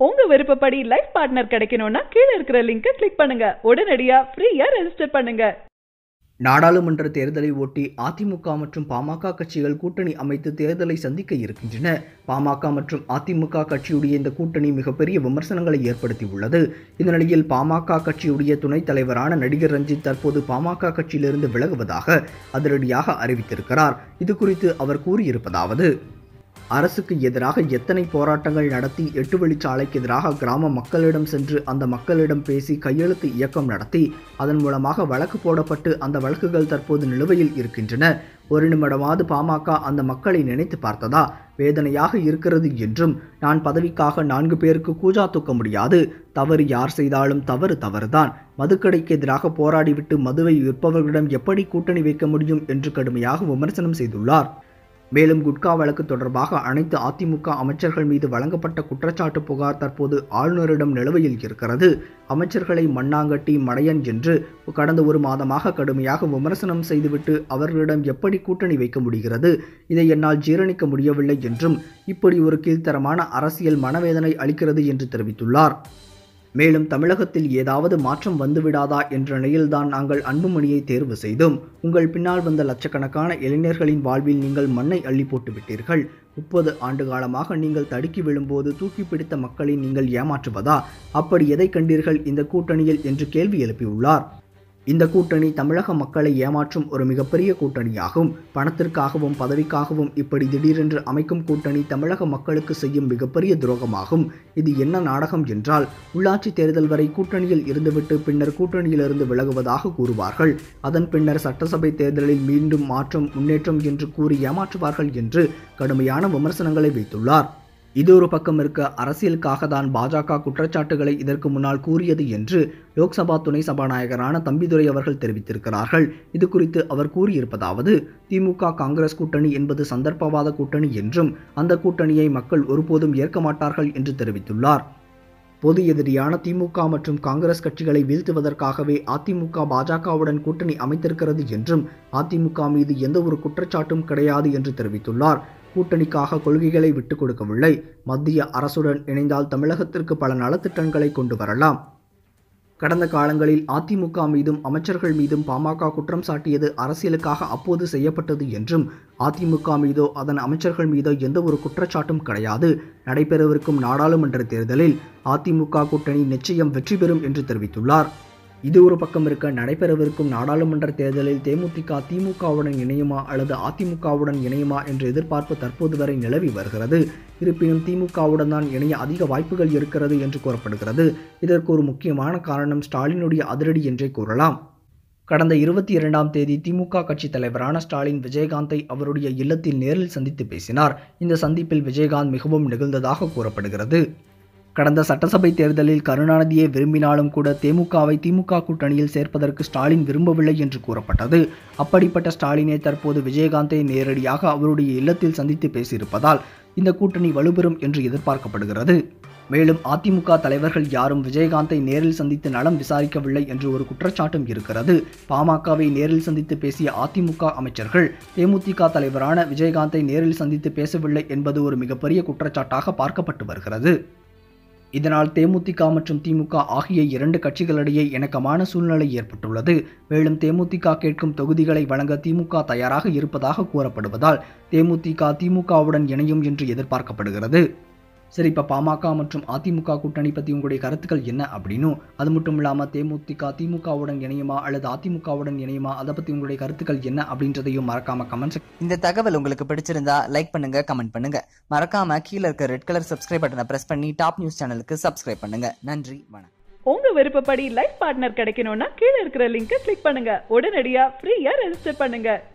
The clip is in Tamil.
உங்க விருப்பப்படி லைஃப் பார்ட்னர் கிடைக்கணும்னா கீழே இருக்கிற லிங்கை கிளிக் பண்ணுங்க உடனடியா ஃப்ரீயா ரெஜிஸ்டர் பண்ணுங்க நாடாளுமன்ற தேர்தலை ஒட்டி அதிமுக மற்றும் பாமக கட்சிகள் கூட்டணி அமைத்து தேர்தலை சந்திக்க இருக்கின்றன பாமக மற்றும் அதிமுக கட்சியுடைய இந்த கூட்டணி மிகப்பெரிய விமர்சனங்களை ஏற்படுத்தியுள்ளது இந்த நிலையில் பாமக கட்சியுடைய துணைத் தலைவரான நடிகர் ரஞ்சித் தற்போது பாமக கட்சியிலிருந்து விலகுவதாக அதிரடியாக அறிவித்திருக்கிறார் இது குறித்து அவர் கூறியிருப்பதாவது அரசுக்கு எதிராக எத்தனை போராட்டங்கள் நடத்தி எட்டு வழிச்சாலைக்கு எதிராக கிராம மக்களிடம் சென்று அந்த மக்களிடம் பேசி கையெழுத்து இயக்கம் நடத்தி அதன் மூலமாக வழக்கு போடப்பட்டு அந்த வழக்குகள் தற்போது நிலுவையில் இருக்கின்றன ஒரு நிமிடமாவது பாமக அந்த மக்களை நினைத்து பார்த்ததா வேதனையாக இருக்கிறது என்றும் நான் பதவிக்காக நான்கு பேருக்கு கூஜா தூக்க முடியாது தவறு யார் செய்தாலும் தவறு தவறுதான் மதுக்கடைக்கு எதிராக போராடிவிட்டு மதுவை விற்பவர்களிடம் எப்படி கூட்டணி வைக்க முடியும் என்று கடுமையாக விமர்சனம் செய்துள்ளார் மேலும் குட்கா வழக்கு தொடர்பாக அனைத்து அதிமுக அமைச்சர்கள் மீது வழங்கப்பட்ட குற்றச்சாட்டு புகார் தற்போது ஆளுநரிடம் நிலுவையில் இருக்கிறது அமைச்சர்களை மண்ணாங்கட்டி மடையன் என்று கடந்த ஒரு மாதமாக கடுமையாக விமர்சனம் செய்துவிட்டு அவர்களிடம் எப்படி கூட்டணி வைக்க முடிகிறது இதை என்னால் ஜீரணிக்க முடியவில்லை என்றும் இப்படி ஒரு கீழ்த்தரமான அரசியல் மனவேதனை அளிக்கிறது என்று தெரிவித்துள்ளார் மேலும் தமிழகத்தில் ஏதாவது மாற்றம் வந்துவிடாதா என்ற நிலையில்தான் நாங்கள் அன்புமணியை தேர்வு செய்தோம் உங்கள் பின்னால் வந்த லட்சக்கணக்கான இளைஞர்களின் வாழ்வில் நீங்கள் மண்ணை அள்ளி போட்டு விட்டீர்கள் முப்பது ஆண்டு காலமாக நீங்கள் தடுக்கி விழும்போது தூக்கி பிடித்த மக்களை நீங்கள் ஏமாற்றுவதா அப்படி எதை கண்டீர்கள் இந்த கூட்டணியில் என்று கேள்வி எழுப்பியுள்ளார் இந்த கூட்டணி தமிழக மக்களை ஏமாற்றும் ஒரு மிகப்பெரிய கூட்டணியாகும் பணத்திற்காகவும் பதவிக்காகவும் இப்படி திடீரென்று அமைக்கும் கூட்டணி தமிழக மக்களுக்கு செய்யும் மிகப்பெரிய துரோகமாகும் இது என்ன நாடகம் என்றால் உள்ளாட்சி தேர்தல் வரை கூட்டணியில் இருந்துவிட்டு பின்னர் கூட்டணியிலிருந்து விலகுவதாக கூறுவார்கள் அதன் பின்னர் சட்டசபை தேர்தலில் மீண்டும் மாற்றம் முன்னேற்றம் என்று கூறி ஏமாற்றுவார்கள் என்று கடுமையான விமர்சனங்களை வைத்துள்ளார் இது ஒரு பக்கம் இருக்க அரசியலுக்காக தான் பாஜக குற்றச்சாட்டுகளை இதற்கு முன்னால் கூறியது என்று லோக்சபா துணை சபாநாயகரான தம்பிதுரை அவர்கள் தெரிவித்திருக்கிறார்கள் இது குறித்து அவர் கூறியிருப்பதாவது திமுக காங்கிரஸ் கூட்டணி என்பது சந்தர்ப்பவாத கூட்டணி என்றும் அந்த கூட்டணியை மக்கள் ஒருபோதும் ஏற்க மாட்டார்கள் என்று தெரிவித்துள்ளார் பொது எதிரியான திமுக மற்றும் காங்கிரஸ் கட்சிகளை வீழ்த்துவதற்காகவே அதிமுக பாஜகவுடன் கூட்டணி அமைத்திருக்கிறது என்றும் அதிமுக மீது எந்த ஒரு குற்றச்சாட்டும் கிடையாது என்று தெரிவித்துள்ளார் கூட்டணிக்காக கொள்கைகளை விட்டுக் கொடுக்கவில்லை மத்திய அரசுடன் இணைந்தால் தமிழகத்திற்கு பல நலத்திட்டங்களை கொண்டு வரலாம் கடந்த காலங்களில் அதிமுக மீதும் அமைச்சர்கள் மீதும் பாமக குற்றம் சாட்டியது அரசியலுக்காக அப்போது செய்யப்பட்டது என்றும் அதிமுக மீதோ அதன் அமைச்சர்கள் மீதோ எந்த ஒரு குற்றச்சாட்டும் கிடையாது நடைபெறவிருக்கும் நாடாளுமன்ற தேர்தலில் அதிமுக கூட்டணி நிச்சயம் வெற்றி பெறும் என்று தெரிவித்துள்ளார் இது ஒரு பக்கம் இருக்க நடைபெறவிருக்கும் நாடாளுமன்ற தேர்தலில் தேமுதிக திமுகவுடன் இணையுமா அல்லது அதிமுகவுடன் இணையுமா என்ற எதிர்பார்ப்பு தற்போது வரை நிலவி வருகிறது இருப்பினும் திமுகவுடன் தான் இணைய அதிக வாய்ப்புகள் இருக்கிறது என்று கூறப்படுகிறது இதற்கு ஒரு முக்கியமான காரணம் ஸ்டாலினுடைய அதிரடி என்றே கூறலாம் கடந்த இருபத்தி இரண்டாம் தேதி திமுக கட்சி தலைவரான ஸ்டாலின் விஜயகாந்தை அவருடைய இல்லத்தில் நேரில் சந்தித்து பேசினார் இந்த சந்திப்பில் விஜயகாந்த் மிகவும் நிகழ்ந்ததாக கூறப்படுகிறது கடந்த சட்டசபை தேர்தலில் கருணாநிதியை விரும்பினாலும் கூட தேமுகவை திமுக கூட்டணியில் சேர்ப்பதற்கு ஸ்டாலின் விரும்பவில்லை என்று கூறப்பட்டது அப்படிப்பட்ட ஸ்டாலினை தற்போது விஜயகாந்தை நேரடியாக அவருடைய இல்லத்தில் சந்தித்து பேசியிருப்பதால் இந்த கூட்டணி வலுப்பெறும் என்று எதிர்பார்க்கப்படுகிறது மேலும் அதிமுக தலைவர்கள் யாரும் விஜயகாந்தை நேரில் சந்தித்து நலம் விசாரிக்கவில்லை என்று ஒரு குற்றச்சாட்டும் இருக்கிறது பாமகவை நேரில் சந்தித்து பேசிய அதிமுக அமைச்சர்கள் தேமுதிக தலைவரான விஜயகாந்தை நேரில் சந்தித்து பேசவில்லை என்பது ஒரு மிகப்பெரிய குற்றச்சாட்டாக பார்க்கப்பட்டு வருகிறது இதனால் தேமுதிக மற்றும் திமுக ஆகிய இரண்டு கட்சிகளிடையே இணக்கமான சூழ்நிலை ஏற்பட்டுள்ளது மேலும் தேமுதிக கேட்கும் தொகுதிகளை வழங்க திமுக தயாராக இருப்பதாக கூறப்படுவதால் தேமுதிக திமுகவுடன் இணையும் என்று எதிர்பார்க்கப்படுகிறது சரி இப்போ பாமக மற்றும் அதிமுக கூட்டணி பற்றி உங்களுடைய கருத்துக்கள் என்ன அப்படின்னும் அது மட்டும் இல்லாமல் தேமுதிக திமுகவுடன் இணையுமா அல்லது அதிமுகவுடன் இணையுமா அதை பற்றி உங்களுடைய கருத்துக்கள் என்ன அப்படின்றதையும் மறக்காம கமெண்ட்ஸ் இந்த தகவல் உங்களுக்கு பிடிச்சிருந்தா லைக் பண்ணுங்க கமெண்ட் பண்ணுங்க மறக்காம கீழே இருக்க ரெட் கலர் சப்ஸ்கிரைப் பட்டனை பிரஸ் பண்ணி டாப் நியூஸ் சேனலுக்கு சப்ஸ்கிரைப் பண்ணுங்க நன்றி வணக்கம் உங்க விருப்பப்படி லைஃப் பார்ட்னர் கிடைக்கணும்னா கீழே இருக்கிற லிங்கை கிளிக் பண்ணுங்க உடனடியா ஃப்ரீயா ரெஜிஸ்டர் பண்ணுங்க